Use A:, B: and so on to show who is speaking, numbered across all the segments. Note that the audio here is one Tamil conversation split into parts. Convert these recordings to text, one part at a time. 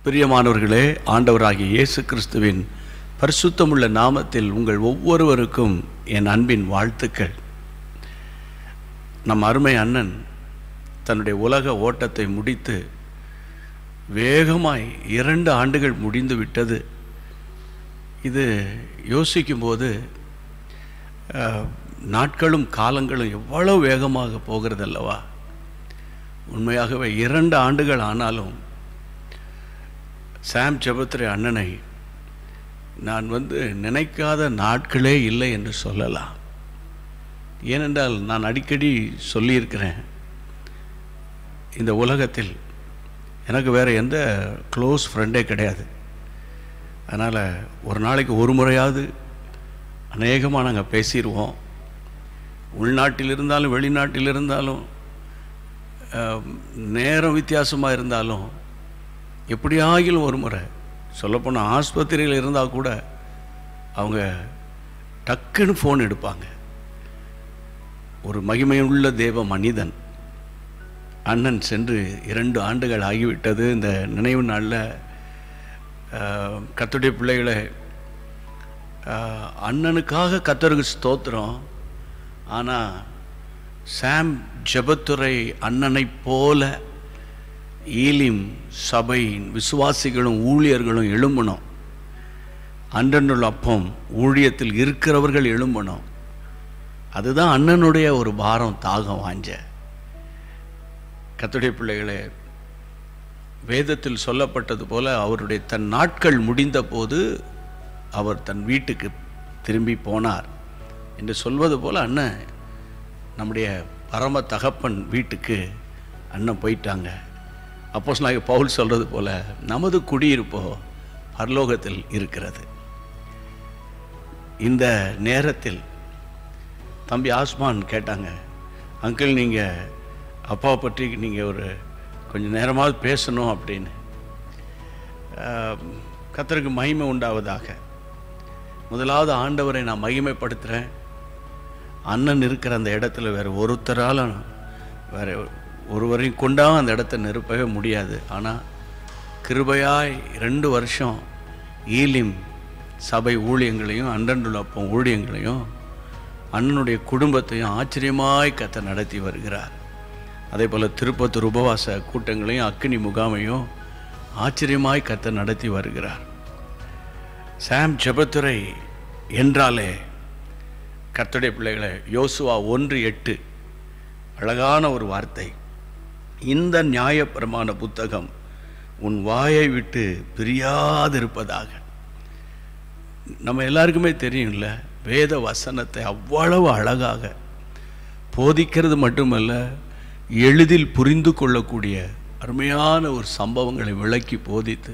A: பிரியமானவர்களே ஆண்டவராகிய இயேசு கிறிஸ்துவின் பரிசுத்தமுள்ள நாமத்தில் உங்கள் ஒவ்வொருவருக்கும் என் அன்பின் வாழ்த்துக்கள் நம் அருமை அண்ணன் தன்னுடைய உலக ஓட்டத்தை முடித்து வேகமாய் இரண்டு ஆண்டுகள் முடிந்து விட்டது இது யோசிக்கும்போது அஹ், நாட்களும் காலங்களும் எவ்வளவு வேகமாக போகிறது அல்லவா உண்மையாகவே இரண்டு ஆண்டுகள் ஆனாலும் சாம் ஜெபத்ரே அண்ணனை நான் வந்து நினைக்காத நாட்களே இல்லை என்று சொல்லலாம் ஏனென்றால் நான் அடிக்கடி சொல்லியிருக்கிறேன் இந்த உலகத்தில் எனக்கு வேறு எந்த க்ளோஸ் ஃப்ரெண்டே கிடையாது அதனால் ஒரு நாளைக்கு ஒரு முறையாவது அநேகமாக நாங்கள் பேசிடுவோம் உள்நாட்டில் இருந்தாலும் வெளிநாட்டில் இருந்தாலும் அஹ், நேரம் வித்தியாசமாக இருந்தாலும் எப்படியாகிலும் ஒரு முறை சொல்லப்போனால் ஆஸ்பத்திரியில் இருந்தால் கூட அவங்க டக்குன்னு ஃபோன் எடுப்பாங்க ஒரு மகிமையுள்ள தேவ மனிதன் அண்ணன் சென்று இரண்டு ஆண்டுகள் ஆகிவிட்டது இந்த நினைவு நாளில் கத்துடைய பிள்ளைகளை ஆஹ், அண்ணனுக்காக கத்தருக்கு ஸ்தோத்திரம் ஆனால் சாம் ஜெபத்துரை அண்ணனைப் போல ஈலிம் சபையின் விசுவாசிகளும் ஊழியர்களும் எழும்பணும் அன்றனுள் அப்பம் ஊழியத்தில் இருக்கிறவர்கள் எழும்பணும் அதுதான் அண்ணனுடைய ஒரு பாரம் தாகம் வாஞ்ச கத்துடைய பிள்ளைகளே வேதத்தில் சொல்லப்பட்டது போல அவருடைய தன் நாட்கள் முடிந்த போது அவர் தன் வீட்டுக்கு திரும்பி போனார் என்று சொல்வது போல அண்ணன் நம்முடைய பரம தகப்பன் வீட்டுக்கு அண்ணன் போயிட்டாங்க அப்போஸ் நான் பவுல் சொல்றது போல நமது குடியிருப்போ பரலோகத்தில் இருக்கிறது இந்த நேரத்தில் தம்பி ஆஸ்மான் கேட்டாங்க அங்கிள் நீங்கள் அப்பா பற்றி நீங்கள் ஒரு கொஞ்சம் நேரமாவது பேசணும் அப்படின்னு ஆம், கர்த்தருக்கு மகிமை உண்டாவதாக முதலாவது ஆண்டவரை நான் மகிமைப்படுத்துகிறேன் அண்ணன் இருக்கிற அந்த இடத்துல வேறு ஒருத்தரால் வேறு ஒருவரையும் கொண்டாவும் அந்த இடத்த நிரப்பவே முடியாது ஆனால் கிருபையாய் ரெண்டு வருஷம் ஈலிம் சபை ஊழியங்களையும் அன்றண்டுள்ளப்பம் ஊழியங்களையும் அண்ணனுடைய குடும்பத்தையும் ஆச்சரியமாய் கத்த நடத்தி வருகிறார் அதே போல் திருப்பத்தூர் உபவாச கூட்டங்களையும் அக்கினி முகாமையும் ஆச்சரியமாய் கத்த நடத்தி வருகிறார் சாம் ஜெபத்துரை என்றாலே கர்த்தருடைய பிள்ளைகளை யோசுவா ஒன்று எட்டு அழகான ஒரு வார்த்தை இந்த நியாயப்பிரமாண புத்தகம் உன் வாயை விட்டு பிரியாதிருப்பதாக நம்ம எல்லாருக்குமே தெரியும்ல வேத வசனத்தை அவ்வளவு அழகாக போதிக்கிறது மட்டுமல்ல எளிதில் புரிந்து கொள்ளக்கூடிய அருமையான ஒரு சம்பவங்களை விளக்கி போதித்து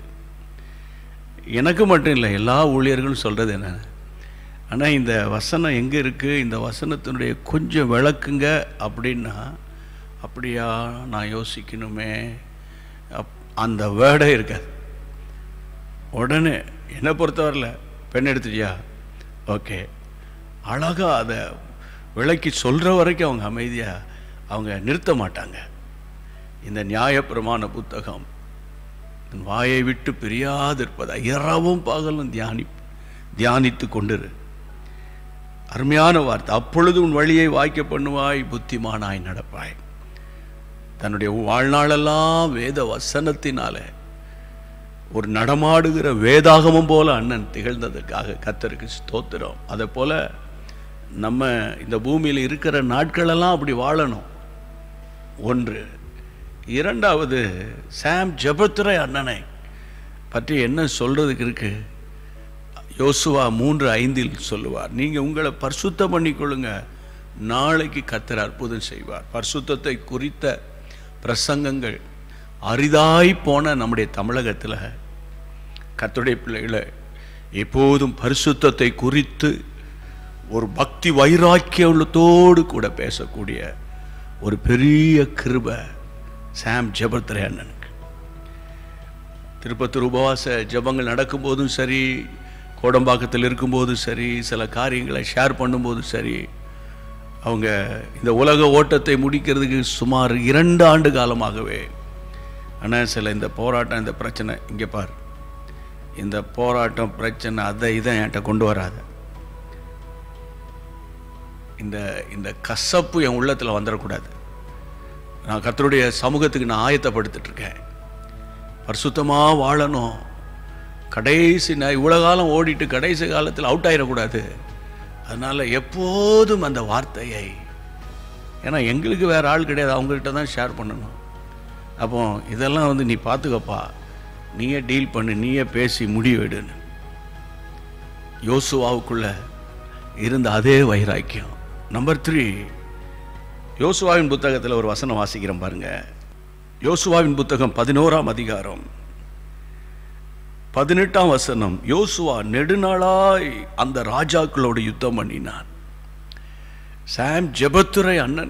A: எனக்கு மட்டும் இல்லை எல்லா ஊழியர்களும் சொல்கிறது என்ன ஆனால் இந்த வசனம் எங்கே இருக்குது இந்த வசனத்தினுடைய கொஞ்சம் விளக்குங்க அப்படின்னா அப்படியா நான் யோசிக்கணுமே அப் அந்த வேர்டே இருக்காது உடனே என்னை பொறுத்தவரையில் பெண் எடுத்துட்டியா ஓகே அழகாக அதை விளக்கி சொல்கிற வரைக்கும் அவங்க அமைதியாக அவங்க நிறுத்த மாட்டாங்க இந்த நியாயப்பிரமாண புத்தகம் உன் வாயை விட்டு பிரியாதிருப்பதா இரவும் பகலும் தியானி தியானித்து கொண்டிரு அருமையான வார்த்தை அப்பொழுது உன் வழியை வாய்க்க பண்ணுவாய் புத்திமானாய் நடப்பாய் தன்னுடைய வாழ்நாளெல்லாம் வேத வசனத்தினால ஒரு நடமாடுகிற வேதாகமம் போல அண்ணன் திகழ்ந்ததற்காக கத்தருக்கு ஸ்தோத்திரம் அதை போல நம்ம இந்த பூமியில் இருக்கிற நாட்களெல்லாம் அப்படி வாழணும் ஒன்று இரண்டாவது சாம் ஜெபத்துரை அண்ணனை பற்றி என்ன சொல்றதுக்கு இருக்கு யோசுவா மூன்று ஐந்தில் சொல்லுவார் நீங்கள் உங்களை பரிசுத்தம் பண்ணிக்கொள்ளுங்க நாளைக்கு கத்தர் அற்புதம் செய்வார் பரிசுத்தத்தை குறித்த பிரசங்கங்கள் அரிதாய் போன நம்முடைய தமிழகத்தில் கர்த்தருடைய பிள்ளைகளை எப்போதும் பரிசுத்தத்தை குறித்து ஒரு பக்தி வைராக்கியத்தோடு கூட பேசக்கூடிய ஒரு பெரிய கிருபை சாம் ஜெபத்ரே அண்ணனுக்கு திருப்பத்தூர் உபவாச ஜெபங்கள் நடக்கும்போதும் சரி கோடம்பாக்கத்தில் இருக்கும்போதும் சரி சில காரியங்களை ஷேர் பண்ணும்போதும் சரி அவங்க இந்த உலக ஓட்டத்தை முடிக்கிறதுக்கு சுமார் இரண்டு ஆண்டு காலமாகவே ஆனால் சில இந்த போராட்டம் இந்த பிரச்சனை இங்கே பார் இந்த போராட்டம் பிரச்சனை அதை இதை என்கிட்ட கொண்டு வராத இந்த இந்த கசப்பு என் உள்ளத்தில் வந்துடக்கூடாது நான் கர்த்தருடைய சமூகத்துக்கு நான் ஆயத்தப்படுத்திட்டு இருக்கேன் பரிசுத்தமாக வாழணும் கடைசி நான் இவ்வளோ காலம் ஓடிட்டு கடைசி காலத்தில் அவுட் ஆயிடக்கூடாது அதனால் எப்போதும் அந்த வார்த்தையை ஏன்னா எங்களுக்கு வேறு ஆள் கிடையாது அவங்ககிட்ட தான் ஷேர் பண்ணணும் அப்போ இதெல்லாம் வந்து நீ பார்த்துக்கப்பா நீயே டீல் பண்ணு நீயே பேசி முடிவெடுன்னு யோசுவாவுக்குள்ள இருந்த அதே வைராக்கியம் நம்பர் த்ரீ யோசுவாவின் புத்தகத்தில் ஒரு வசனம் வாசிக்கிறேன் பாருங்க யோசுவாவின் புத்தகம் பதினோராம் அதிகாரம் பதினெட்டாம் வசனம் யோசுவா நெடுநாளாய் அந்த ராஜாக்களோடு யுத்தம் பண்ணினான் சாம் ஜெபத்துரை அண்ணன்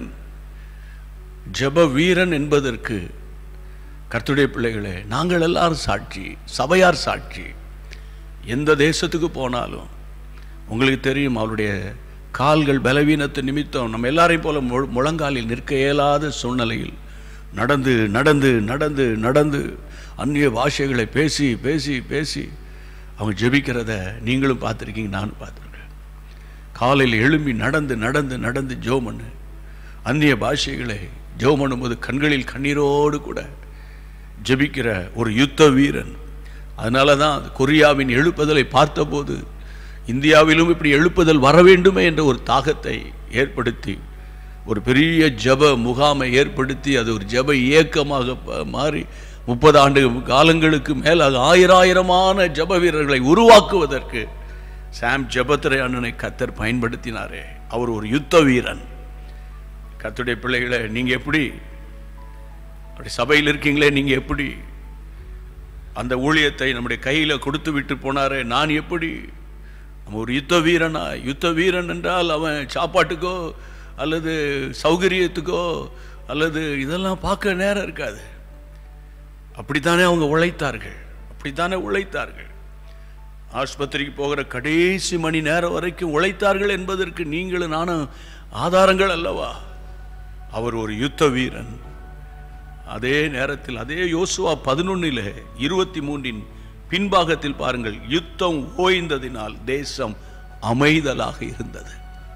A: ஜெப வீரன் என்பதற்கு கர்த்துடைய பிள்ளைகளே நாங்கள் எல்லாரும் சாட்சி சபையார் சாட்சி எந்த தேசத்துக்கு போனாலும் உங்களுக்கு தெரியும் அவருடைய கால்கள் பலவீனத்து நிமித்தம் நம்ம எல்லாரையும் போல மு- முழங்காலில் நிற்க இயலாத சூழ்நிலையில் நடந்து நடந்து நடந்து நடந்து அந்நிய பாஷைகளை பேசி பேசி பேசி அவங்க ஜெபிக்கிறத நீங்களும் பார்த்துருக்கீங்க நானும் பார்த்துருக்கேன் காலையில் எழும்பி நடந்து நடந்து நடந்து ஜெபம் பண்ணு அந்நிய பாஷைகளை ஜெபம் பண்ணும்போது கண்களில் கண்ணீரோடு கூட ஜெபிக்கிற ஒரு யுத்த வீரன் அதனால தான் கொரியாவின் எழுப்புதலை பார்த்தபோது இந்தியாவிலும் இப்படி எழுப்புதல் வர வேண்டுமே என்ற ஒரு தாகத்தை ஏற்படுத்தி ஒரு பெரிய ஜெப முகாமை ஏற்படுத்தி அது ஒரு ஜெப இயக்கமாக ப- மாறி முப்பது ஆண்டு காலங்களுக்கு மேலாக ஆயிராயிரமான ஜெப வீரர்களை உருவாக்குவதற்கு சாம் ஜெபத்துரை அண்ணனை கத்தர் பயன்படுத்தினாரே அவர் ஒரு யுத்த வீரன் கத்துடைய பிள்ளைகளை நீங்க எப்படி அப்படி சபையில் இருக்கீங்களே நீங்க எப்படி அந்த ஊழியத்தை நம்முடைய கையில கொடுத்து விட்டு போனாரே நான் எப்படி நம்ம ஒரு யுத்த வீரனா யுத்த வீரன் என்றால் அவன் சாப்பாட்டுக்கோ அல்லது சௌகரியத்துக்கோ அல்லது இதெல்லாம் பார்க்க நேரம் இருக்காது அப்படித்தானே அவங்க உழைத்தார்கள் அப்படித்தானே உழைத்தார்கள் ஆஸ்பத்திரிக்கு போகிற கடைசி மணி நேரம் வரைக்கும் உழைத்தார்கள் என்பதற்கு நீங்களும் நானும் ஆதாரங்கள் அல்லவா அவர் ஒரு யுத்த வீரன் அதே நேரத்தில் அதே யோசுவா பதினொன்னில் இருபத்தி மூன்றின் பின்பாகத்தில் பாருங்கள் யுத்தம் ஓய்ந்ததினால் தேசம் அமைதலாக இருந்தது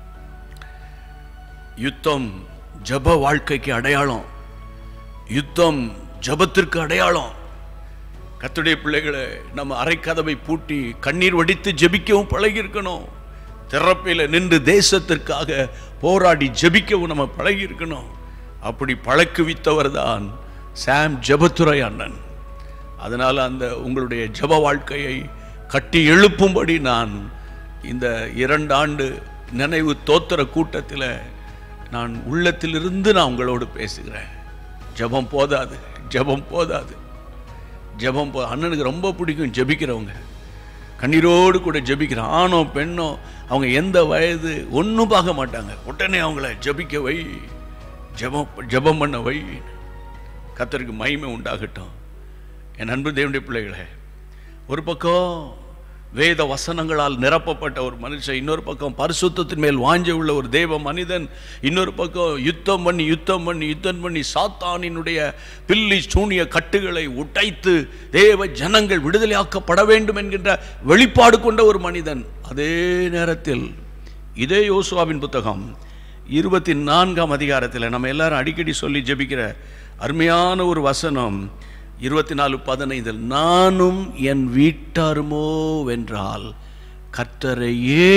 A: யுத்தம் ஜப வாழ்க்கைக்கு அடையாளம் யுத்தம் ஜபத்திற்கு அடையாளம் கத்துடைய பிள்ளைகளை நம்ம அரைக்கதவை பூட்டி கண்ணீர் வடித்து ஜெபிக்கவும் பழகி இருக்கணும் திறப்பில் நின்று தேசத்திற்காக போராடி ஜெபிக்கவும் நம்ம பழகி இருக்கணும் அப்படி பழக்குவித்தவர் தான் சாம் ஜெபத்துரை அண்ணன் அதனால் அந்த உங்களுடைய ஜெப வாழ்க்கையை கட்டி எழுப்பும்படி நான் இந்த இரண்டு ஆண்டு நினைவு தோத்திர கூட்டத்தில் நான் உள்ளத்திலிருந்து நான் உங்களோடு பேசுகிறேன் ஜெபம் போதாது ஜெபம் போதாது ஜெபம் போ அண்ணனுக்கு ரொம்ப பிடிக்கும் ஜெபிக்கிறவங்க கண்ணீரோடு கூட ஜெபிக்கிற ஆணோ பெண்ணோ அவங்க எந்த வயது ஒன்றும் பார்க்க மாட்டாங்க உடனே அவங்கள ஜெபிக்க வை ஜெபம் ஜெபம் பண்ண வை கத்தருக்கு மகிமை உண்டாகட்டும் என் அன்பு தேவனுடைய பிள்ளைகளே ஒரு பக்கம் வேத வசனங்களால் நிரப்பப்பட்ட ஒரு மனுஷன் இன்னொரு பக்கம் பரிசுத்தத்தின் மேல் வாஞ்ச உள்ள ஒரு தேவ மனிதன் இன்னொரு பக்கம் யுத்தம் பண்ணி யுத்தம் பண்ணி யுத்தம் பண்ணி சாத்தானினுடைய பில்லி சூனிய கட்டுகளை உடைத்து தேவ ஜனங்கள் விடுதலையாக்கப்பட வேண்டும் என்கின்ற வெளிப்பாடு கொண்ட ஒரு மனிதன் அதே நேரத்தில் இதே யோசுவாவின் புத்தகம் இருபத்தி நான்காம் அதிகாரத்தில் நம்ம எல்லாரும் அடிக்கடி சொல்லி ஜெபிக்கிற அருமையான ஒரு வசனம் இருபத்தி நாலு பதினைந்தில் நானும் என் வீட்டாருமோ வென்றால் கர்த்தரையே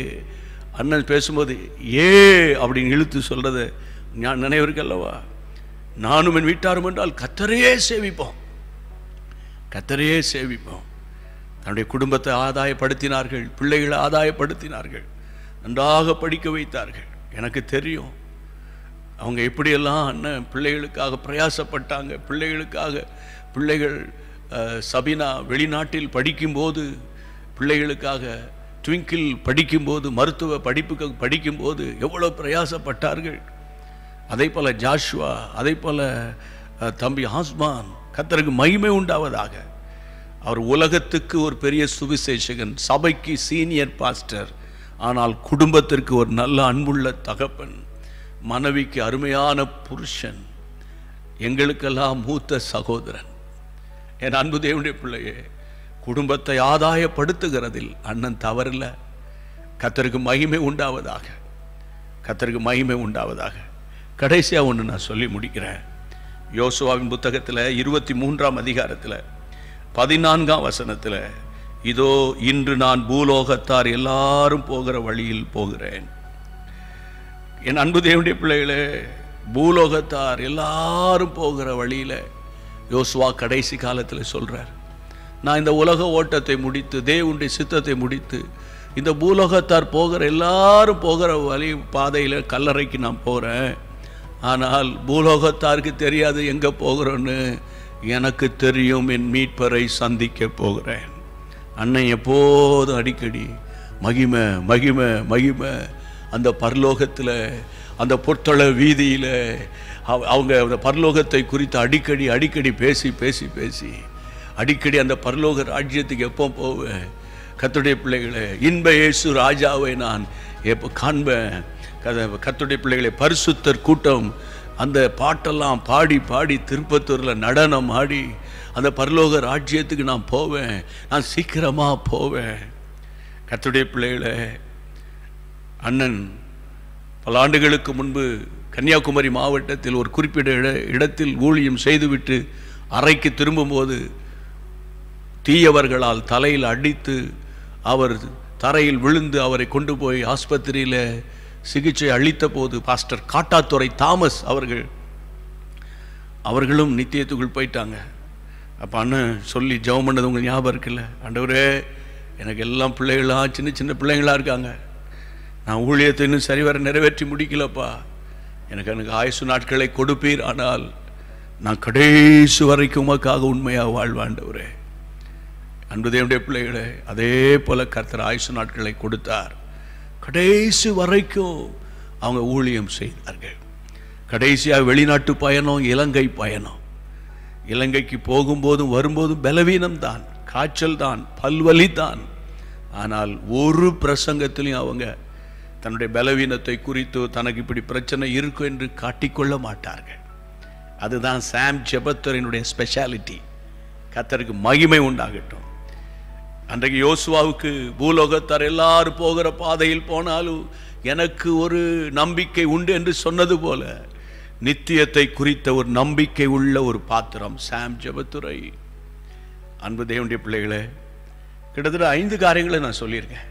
A: அண்ணன் பேசும்போது ஏ அப்படின்னு இழுத்து சொல்றது ஞா- நினைவு இருக்கு அல்லவா நானும் என் வீட்டாரும் என்றால் கர்த்தரையே சேவிப்போம் கர்த்தரையே சேவிப்போம் தன்னுடைய குடும்பத்தை ஆதாயப்படுத்தினார்கள் பிள்ளைகளை ஆதாயப்படுத்தினார்கள் நன்றாக படிக்க வைத்தார்கள் எனக்கு தெரியும் அவங்க எப்படியெல்லாம் அண்ணன் பிள்ளைகளுக்காக பிரயாசப்பட்டாங்க பிள்ளைகளுக்காக பிள்ளைகள் அஹ், சபினா வெளிநாட்டில் படிக்கும்போது பிள்ளைகளுக்காக ட்விங்கிள் படிக்கும்போது மருத்துவ படிப்புக்கு படிக்கும்போது எவ்வளோ பிரயாசப்பட்டார்கள் அதே போல ஜாஷுவா அதே போல அஹ், தம்பி ஆஸ்மான் கத்தருக்கு மகிமை உண்டாவதாக அவர் உலகத்துக்கு ஒரு பெரிய சுவிசேஷகன் சபைக்கு சீனியர் பாஸ்டர் ஆனால் குடும்பத்திற்கு ஒரு நல்ல அன்புள்ள தகப்பன் மனைவிக்கு அருமையான புருஷன் எங்களுக்கெல்லாம் மூத்த சகோதரன் என் அன்பு தேவனுடைய பிள்ளையே குடும்பத்தை ஆதாயப்படுத்துகிறதில் அண்ணன் தவறில்லை கத்தருக்கு மகிமை உண்டாவதாக கத்தருக்கு மகிமை உண்டாவதாக கடைசியாக ஒன்று நான் சொல்லி முடிக்கிறேன் யோசுவாவின் புத்தகத்தில் இருபத்தி மூன்றாம் அதிகாரத்தில் பதினான்காம் வசனத்தில் இதோ இன்று நான் பூலோகத்தார் எல்லாரும் போகிற வழியில் போகிறேன் என் அன்பு தேவனுடைய பிள்ளைகளே பூலோகத்தார் எல்லாரும் போகிற வழியில் யோசுவா கடைசி காலத்தில் சொல்றார் நான் இந்த உலக ஓட்டத்தை முடித்து தேவனுடைய சித்தத்தை முடித்து இந்த பூலோகத்தார் போகிற எல்லாரும் போகிற வழி பாதையில் கல்லறைக்கு நான் போகிறேன் ஆனால் பூலோகத்தாருக்கு தெரியாது எங்கே போகிறோன்னு எனக்கு தெரியும் என் மீட்பரை சந்திக்க போகிறேன் அண்ணன் எப்போதும் அடிக்கடி மகிமை மகிமை மகிமை அந்த பரலோகத்தில் அந்த பொற்தள வீதியில் அவ- அவங்க அந்த பரலோகத்தை குறித்து அடிக்கடி அடிக்கடி பேசி பேசி பேசி அடிக்கடி அந்த பரலோக ராஜ்யத்துக்கு எப்போ போவேன் கத்துடைய பிள்ளைகளை இன்ப இயேசு ராஜாவை நான் எப்போ காண்பேன் கத- கர்த்தருடைய பிள்ளைகளை பரிசுத்தர் கூட்டம் அந்த பாட்டெல்லாம் பாடி பாடி திருப்பத்தூரில் நடனம் ஆடி அந்த பரலோக ராஜ்யத்துக்கு நான் போவேன் நான் சீக்கிரமாக போவேன் கர்த்தருடைய பிள்ளைகளை அண்ணன் பல ஆண்டுகளுக்கு முன்பு கன்னியாகுமரி மாவட்டத்தில் ஒரு குறிப்பிட்ட இட இடத்தில் ஊழியம் செய்துவிட்டு அறைக்கு திரும்பும்போது தீயவர்களால் தலையில் அடித்து அவர் தரையில் விழுந்து அவரை கொண்டு போய் ஆஸ்பத்திரியில் சிகிச்சை அளித்த போது பாஸ்டர் காட்டாத்துறை தாமஸ் அவர்கள் அவர்களும் நித்தியத்துக்குள் போயிட்டாங்க அப்போ அண்ணன் சொல்லி ஜெபம் பண்ணது உங்களுக்கு ஞாபகம் இருக்குல்ல ஆண்டவரே எனக்கு எல்லாம் பிள்ளைகளாக சின்ன சின்ன பிள்ளைங்களா இருக்காங்க நான் ஊழியத்தை இன்னும் சரிவர நிறைவேற்றி முடிக்கலப்பா எனக்கு எனக்கு ஆயுசு நாட்களை கொடுப்பீர் ஆனால் நான் கடைசி வரைக்கும் உமக்காக உண்மையாக வாழ்வாண்டவரே அன்பு தேவனுடைய பிள்ளைகளே அதே போல கர்த்தர் ஆயுசு நாட்களை கொடுத்தார் கடைசி வரைக்கும் அவங்க ஊழியம் செய்தார்கள் கடைசியாக வெளிநாட்டு பயணம் இலங்கை பயணம் இலங்கைக்கு போகும்போதும் வரும்போதும் பலவீனம் தான் காய்ச்சல் தான் பல்வலி தான் ஆனால் ஒரு பிரசங்கத்திலையும் அவங்க தன்னுடைய பலவீனத்தை குறித்து தனக்கு இப்படி பிரச்சனை இருக்கும் என்று காட்டிக்கொள்ள மாட்டார்கள் அதுதான் சாம் ஜெபத்தரினுடைய ஸ்பெஷாலிட்டி கத்தருக்கு மகிமை உண்டாகட்டும் அன்றைக்கு யோசுவாவுக்கு பூலோகத்தார் எல்லாரும் போகிற பாதையில் போனாலும் எனக்கு ஒரு நம்பிக்கை உண்டு என்று சொன்னது போல நித்தியத்தை குறித்த ஒரு நம்பிக்கை உள்ள ஒரு பாத்திரம் சாம் ஜெபத்துரை அன்பு தேவனுடைய பிள்ளைகளே கிட்டத்தட்ட ஐந்து காரியங்களை நான் சொல்லியிருக்கேன்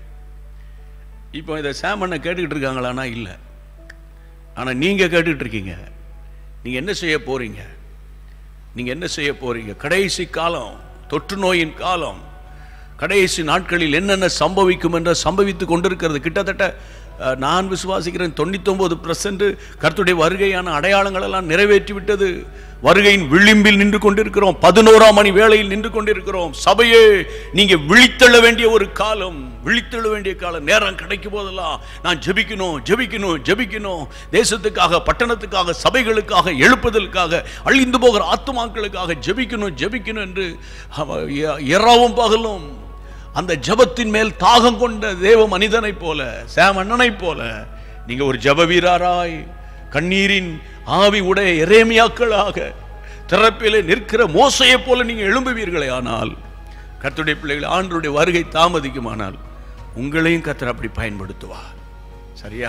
A: இப்போ இதை சாம் அண்ணன் கேட்டுக்கிட்டு இருக்காங்களான்னா இல்லை ஆனால் நீங்கள் கேட்டுக்கிட்டு இருக்கீங்க நீங்கள் என்ன செய்ய போறீங்க நீங்கள் என்ன செய்ய போறீங்க கடைசி காலம் தொற்று நோயின் காலம் கடைசி நாட்களில் என்னென்ன சம்பவிக்கும் என்ற சம்பவித்து கொண்டிருக்கிறது கிட்டத்தட்ட அஹ், நான் விசுவாசிக்கிறேன் தொண்ணூத்தொன்பது பர்சன்ட் கர்த்தருடைய வருகையான அடையாளங்கள் எல்லாம் நிறைவேற்றி விட்டது வருகையின் விளிம்பில் நின்று கொண்டிருக்கிறோம் பதினோராம் மணி வேளையில் நின்று கொண்டிருக்கிறோம் சபையே நீங்க விழித்தெழ வேண்டிய ஒரு காலம் விழித்தெழ வேண்டிய காலம் நேரம் கிடைக்கும் போதெல்லாம் நான் ஜெபிக்கணும் ஜெபிக்கணும் ஜெபிக்கணும் தேசத்துக்காக பட்டணத்துக்காக சபைகளுக்காக எழுப்புதலுக்காக அழிந்து போகிற ஆத்துமாக்களுக்காக ஜெபிக்கணும் ஜெபிக்கணும் என்று அவ- இ- இரவும் பகலும் அந்த ஜெபத்தின் மேல் தாகம் கொண்ட தேவ மனிதனைப் போல சாம் அண்ணனைப் போல நீங்க ஒரு ஜெப வீரராய் கண்ணீரின் ஆவி உடைய எரேமியாக்களாக திறப்பிலே நிற்கிற மோசையைப் போல நீங்க எழும்புவீர்களே ஆனால் கர்த்தருடைய பிள்ளைகள் ஆண்டருடைய வருகை தாமதிக்குமானால் உங்களையும் கர்த்தர் அப்படி பயன்படுத்துவார் சரியா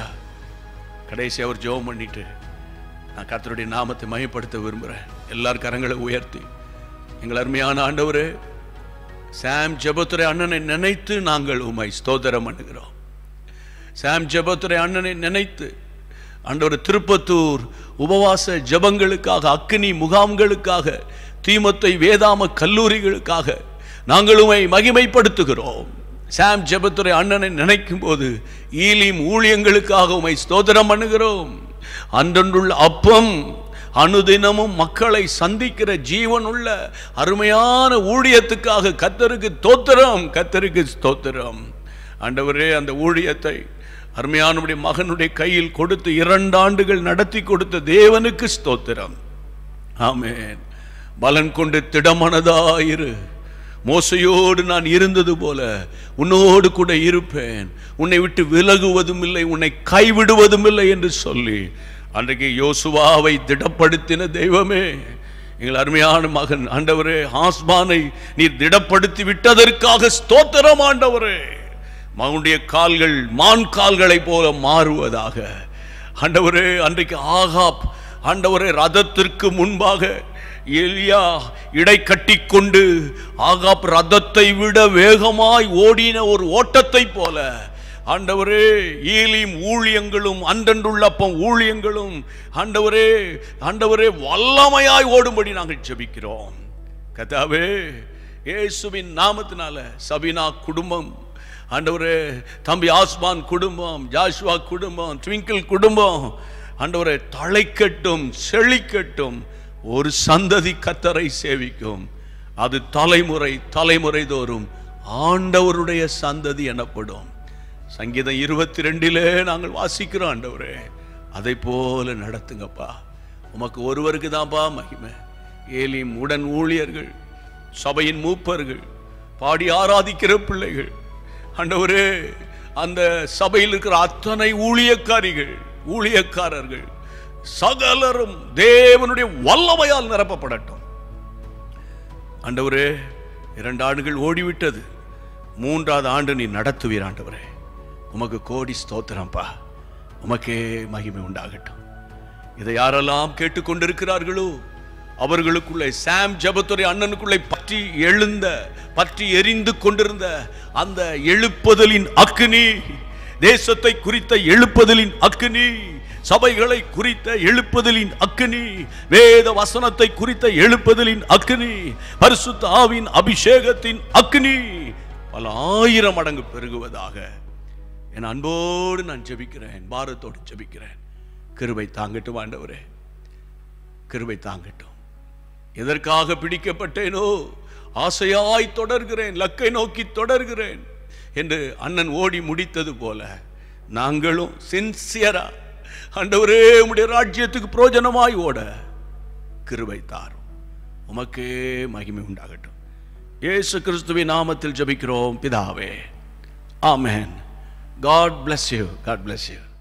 A: கடைசி அவர் ஜெபம் பண்ணிட்டு நான் கர்த்தருடைய நாமத்தை மையப்படுத்த விரும்புகிறேன் எல்லார் கரங்களை உயர்த்தி எங்கள் அருமையான ஆண்டவரே சாம் ஜெபத்துரை அண்ணனை நினைத்து நாங்கள் உமை ஸ்தோத்திரம் பண்ணுகிறோம் சாம் ஜெபத்துரை அண்ணனை நினைத்து ஆண்டவர் திருப்பத்தூர் உபவாச ஜெபங்களுக்காக அக்கினி முகாம்களுக்காக தீமத்தை வேதாம கல்லூரிகளுக்காக நாங்கள் உமை மகிமைப்படுத்துகிறோம் சாம் ஜெபத்துரை அண்ணனை நினைக்கும் போது ஈலிம் ஊழியங்களுக்காக உமை ஸ்தோத்திரம் பண்ணுகிறோம் அன்றொன்றுள்ள அப்பம் அனுதினமும் மக்களை சந்திக்கிற ஜீவனுள்ள அருமையான ஊழியத்துக்காக கத்தருக்கு தோத்திரம் கத்தருக்கு ஸ்தோத்திரம் ஆண்டவரே அந்த ஊழியத்தை அருமையானுடைய மகனுடைய கையில் கொடுத்து இரண்டு ஆண்டுகள் நடத்தி கொடுத்த தேவனுக்கு ஸ்தோத்திரம் ஆமென் பலன் கொண்டு திடமனதாயிரு மோசையோடு நான் இருந்தது போல உன்னோடு கூட இருப்பேன் உன்னை விட்டு விலகுவதும் இல்லை உன்னை கைவிடுவதும் இல்லை என்று சொல்லி அன்றைக்கு யோசுவாவை திடப்படுத்தின தெய்வமே எங்கள் அருமையான மகன் ஆண்டவரே ஆஸ்மானை நீர் திடப்படுத்தி விட்டதற்காக ஸ்தோத்திரம் ஆண்டவரே மகனுடைய கால்கள் மான் கால்களைப் போல மாறுவதாக ஆண்டவரே அன்றைக்கு ஆகாப் ஆண்டவரே ரதத்திற்கு முன்பாக எலியா இடை கட்டி கொண்டு ஆகாப் ரதத்தை விட வேகமாய் ஓடின ஒரு ஓட்டத்தைப் போல ஆண்டவரே ஈலிம் ஊழியங்களும் அன்றன்றுள்ளப்பம் ஊழியங்களும் ஆண்டவரே ஆண்டவரே வல்லமையாய் ஓடும்படி நாங்கள் ஜெபிக்கிறோம் கதாவே இயேசுவின் நாமத்தினால சபினா குடும்பம் ஆண்டவரே தம்பி ஆஸ்மான் குடும்பம் ஜாஷ்வா குடும்பம் ட்விங்கிள் குடும்பம் ஆண்டவரே தழைக்கட்டும் செழிக்கட்டும் ஒரு சந்ததி கத்தரை சேவிக்கும் அது தலைமுறை தலைமுறை தோறும் ஆண்டவருடைய சந்ததி எனப்படும் சங்கீதம் இருபத்தி ரெண்டிலே நாங்கள் வாசிக்கிறோம் ஆண்டவரே அதை போல நடத்துங்கப்பா உமக்கு ஒருவருக்கு தான்ப்பா மகிமை ஏலிம் உடன் ஊழியர்கள் சபையின் மூப்பர்கள் பாடி ஆராதிக்கிற பிள்ளைகள் ஆண்டவரே அந்த சபையில் இருக்கிற அத்தனை ஊழியக்காரிகள் ஊழியக்காரர்கள் சகலரும் தேவனுடைய வல்லமையால் நிரப்பப்படட்டும் ஆண்டவரே இரண்டு ஆண்டுகள் ஓடிவிட்டது மூன்றாவது ஆண்டு நீ நடத்துவீர் ஆண்டவரே உமக்கு கோடி ஸ்தோத்திரம்ப்பா உமக்கே மகிமை உண்டாகட்டும் இதை யாரெல்லாம் கேட்டுக்கொண்டிருக்கிறார்களோ அவர்களுக்குள்ளே சாம் ஜபத்துறை அண்ணனுக்குள்ளே பற்றி எழுந்த பற்றி எரிந்து கொண்டிருந்த அந்த எழுப்புதலின் அக்னி தேசத்தை குறித்த எழுப்புதலின் அக்னி சபைகளை குறித்த எழுப்புதலின் அக்னி வேத வசனத்தை குறித்த எழுப்புதலின் அக்னி பரிசுத்த ஆவின் அபிஷேகத்தின் அக்னி பல ஆயிரம் மடங்கு பெருகுவதாக என் அன்போடு நான் ஜெபிக்கிறேன் பாரத்தோடு ஜெபிக்கிறேன் கிருபை தாங்கட்டும் ஆண்டவரே கிருபை தாங்கட்டும் எதற்காக பிடிக்கப்பட்டேனோ ஆசையாய் தொடர்கிறேன் லக்கை நோக்கி தொடர்கிறேன் என்று அண்ணன் ஓடி முடித்தது போல நாங்களும் சின்சியரா ஆண்டவரே உம்முடைய ராஜ்யத்துக்கு பிரயோஜனமாய் ஓட கிருபை தாரும் உமக்கே மகிமை உண்டாகட்டும் இயேசு கிறிஸ்துவின் நாமத்தில் ஜெபிக்கிறோம் பிதாவே amen God bless you God bless you